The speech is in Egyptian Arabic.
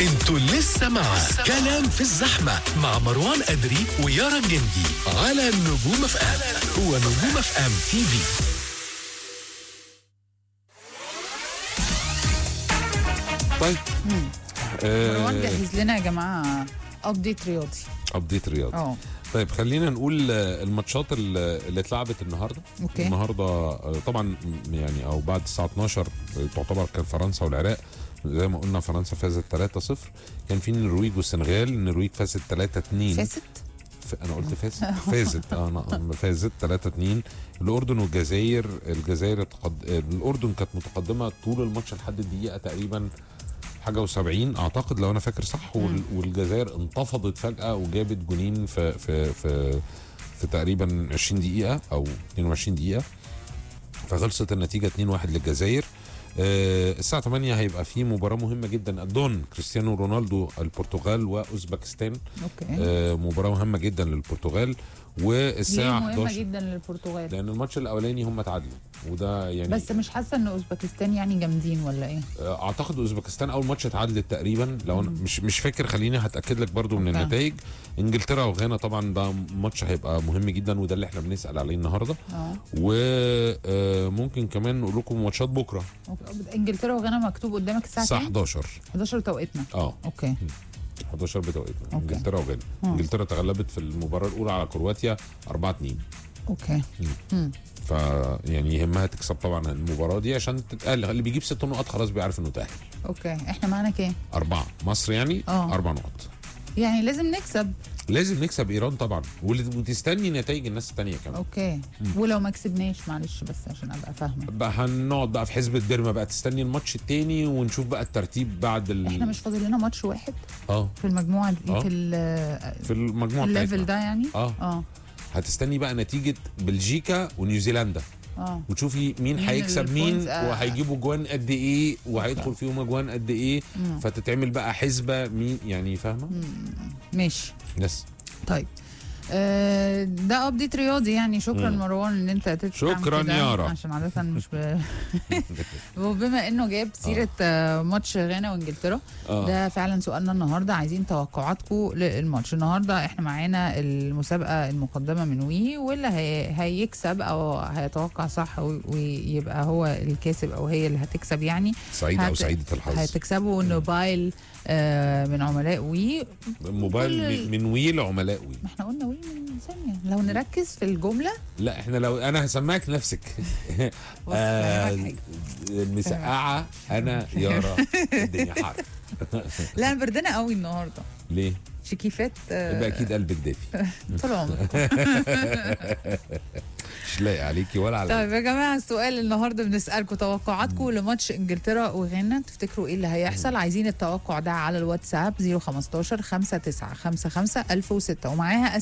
انتوا لسه مع كلام في الزحمة مع مروان أدري ويارا جندي على نجوم اف ام هو نجوم اف ام تي في طيب مروان آه جهز لنا يا جماعه ابديت رياضي ابديت رياضي اه طيب خلينا نقول آه، الماتشات ال- اللي اتلعبت النهارده أوكي. النهارده آه، طبعا م- يعني او بعد الساعه 12 آه، تعتبر كان فرنسا والعراق زي ما قلنا فرنسا فازت 3-0 كان في النرويج والسنغال النرويج فازت 3-2 فاست ف... انا قلت فازت فازت اه انا فازت 3 2 الاردن والجزائر الجزائر تقد... الاردن كانت متقدمه طول الماتش لحد الدقيقه تقريبا حاجه و70 اعتقد لو انا فاكر صح وال... والجزائر انتفضت فجاه وجابت جونين في في في في تقريبا 20 دقيقه او 22 دقيقه فخلصت النتيجه 2-1 للجزائر آه، الساعة 8 هيبقى في مباراة مهمة جدا الدون كريستيانو رونالدو البرتغال واوزبكستان اوكي آه، مباراة مهمة جدا للبرتغال ليه والساعة مهمه 11 جدا للبرتغال لأن الماتش الأولاني هم تعادلوا وده يعني بس مش حاسه ان اوزبكستان يعني جامدين ولا ايه آه، أعتقد أوزبكستان أول ماتش اتعادلت تقريبا لو أنا مش مش فاكر خليني هتأكد لك برضو من أوكي. النتائج إنجلترا وغانا طبعا ده ماتش هيبقى مهم جدا وده اللي احنا بنسأل عليه النهاردة اه وممكن كمان نقول لكم ماتشات بكرة أوكي. انجلترا وغانا مكتوب قدامك الساعه الساعة كام 11 11 توقيتنا اه اوكي 11 بتوقيتنا أوكي. انجلترا وغانا مم. انجلترا تغلبت في المباراة الأولى على كرواتيا 4 2 اوكي مم. فيعني يهمها تكسب طبعا المباراه دي عشان تتأهل اللي بيجيب ست نقط خلاص بيعرف انه تأهل اوكي احنا معانا كام أربعة مصر يعني آه. أربع نقط يعني لازم نكسب لازم نكسب إيران طبعا وال- وتستني نتائج الناس التانية كمان اوكي ولو ما كسبناش معلش بس عشان ابقى فاهمه بقى هنقعد بقى في حزب الدرما بقى تستني الماتش التاني ونشوف بقى الترتيب بعد ال... احنا مش فاضل لنا ماتش واحد اه في المجموعه دي آه. في ال- في المجموعة الليفل بتاعتنا ده يعني اه اه هتستني بقى نتيجة بلجيكا ونيوزيلندا اه وتشوفي مين مين هيكسب مين البوينتس، آه. وهيجيبوا جوان قد ايه وهيدخل فيهم اجوان قد ايه مم. فتتعمل بقى حسبة مين يعني فاهمة ماشي بس طيب آه، ده ابديت رياضي يعني شكرا مم. مروان ان انت تدفع شكراً كده، يارا. عشان عاده مش ب... وبما انه جاب سيره آه. ماتش غانا وانجلترا آه. ده فعلا سؤالنا النهارده عايزين توقعاتكم للماتش النهارده احنا معانا المسابقه المقدمه من وي واللي هي... هيكسب او هيتوقع صح و- ويبقى هو الكاسب او هي اللي هتكسب يعني سعيد او هت- سعيدة الحظ هتكسبوا موبايل آه، من عملاء وي موبايل كل- من- من وي لعملاء وي ما احنا قلنا وي من ثانيه لو نركز في الجمله لا احنا لو انا هسمعك نفسك بص، آه، فاهمك حاجة. المسقعه انا يارا الدنيا حر لا انا بردانه قوي النهارده ليه؟ شكيفات آه، يبقى اكيد قلبك دافي طول عمرك مش لاقي عليكي ولا على طيب يا جماعه السؤال النهارده بنسالكم توقعاتكم لماتش انجلترا وغانا تفتكروا ايه اللي هيحصل عايزين التوقع ده على الواتساب 015 5955 1006 ومعاها